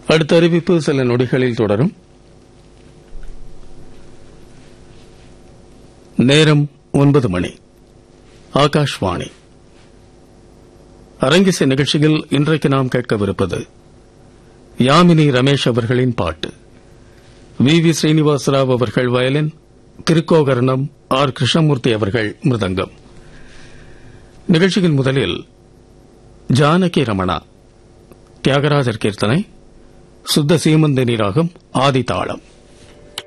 அடுத்த அறிவிப்பு சில நொடிகளில் தொடரும் நேரம் ஒன்பது மணி ஆகாஷ்வாணி அரங்கிசை நிகழ்ச்சியில் இன்றைக்கு நாம் கேட்கவிருப்பது யாமினி ரமேஷ் அவர்களின் பாட்டு வி வி ஸ்ரீனிவாசராவ் அவர்கள் வயலின் திருக்கோகர்ணம் ஆர் கிருஷ்ணமூர்த்தி அவர்கள் மிருதங்கம் நிகழ்ச்சியின் முதலில் ஜானகி ரமணா தியாகராஜர் கீர்த்தனை சுத்த சீமந்தினி ராகம் ஆதிதாளம்